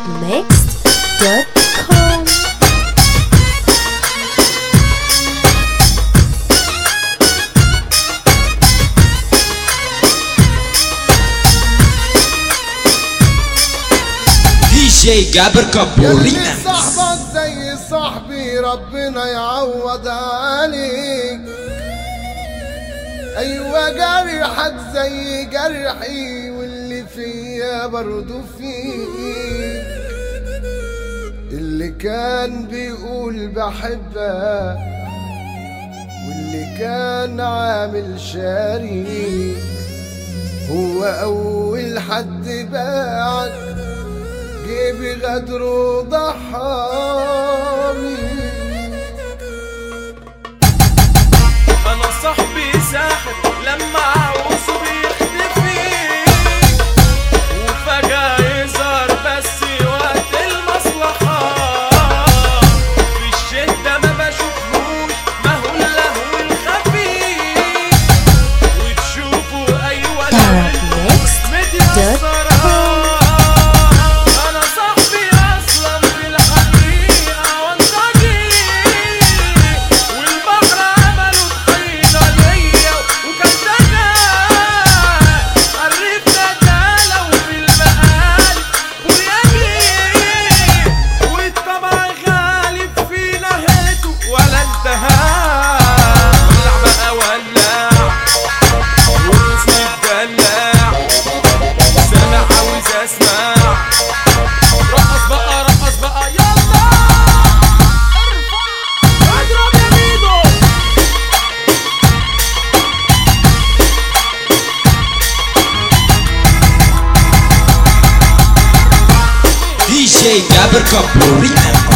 arabmixed.com دي جي جابر كابوري يلي صاحبك زي صاحبي ربنا يعوض عليك ايوه جرحك زي جرحي واللي فيا برضو فيك اللي كان بيقول بحبك واللي كان عامل شريك هو اول حد باعك جيبي غدر وضحاني انا صاحبي ساحب لما عاوزه بيختفي وفجأة يظهر بس وقت المصلحة في الشدة ما بشوفهوش ما هو اللهو الخفي وتشوفوا ايوه arabmixed.com انا صاحبي اصلا في الحقيقة وانتجي والبحر عملوا طحينة ليا وكان دجا عرفنا دالة وفي المقال ويجي والطبع غالب في نهايته ولا انتهى ولع بقى ولع ورسمي الدلع سامع عاوز اسمع رقص بقى رقص بقى يلا ارفع اضرب يا ميدو دي جي جابر كابوري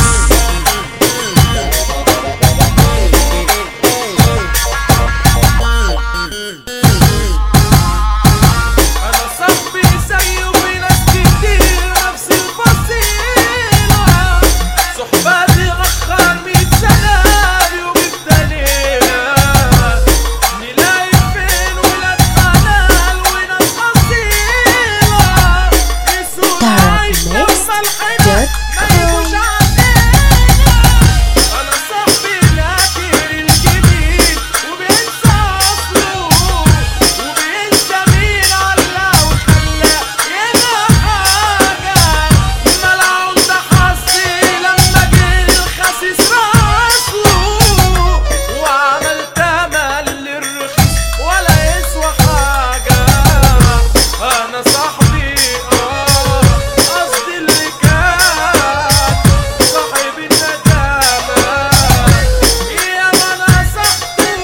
انا صاحبي زيه في ناس كتير نفس الفصيلة صحباتي اخر مية سنة يوم الدليلة نلاقي فين ولاد حلال وناس اصيلة يسوق عايشنا وملحنا ما يجوش عندنا انا صاحبي لاكر الجديد وبينسى اصله وبينسى مين علاه وخلاه يبقى حاجه ملعون ده حظي لما جه الخسيس راسله وعملت امل للرخيص ولا يسوى حاجه انا صاحبي اه قصدي اللي كان صاحب الندامة يا ما نصحته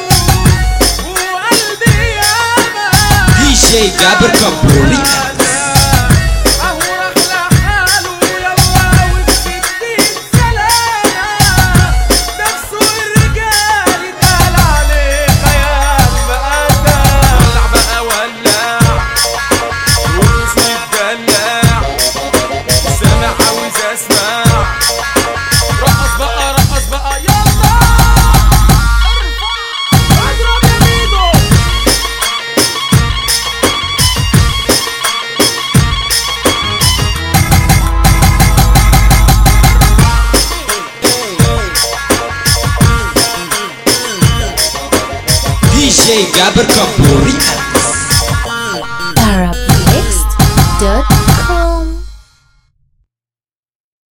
وقلبي ياما دي جي جابر كابوري اهو احلى حاله يلا وبستين سلامة نفسه الرجال اتقال عليه خيال بقى ولع بقى ولع ورسمي الدلع سامع عاوز اسمع رقص بقى رقص بقى يلا ارفع اضرب يا ميدو دي جي جابر كابوري arabmixed.com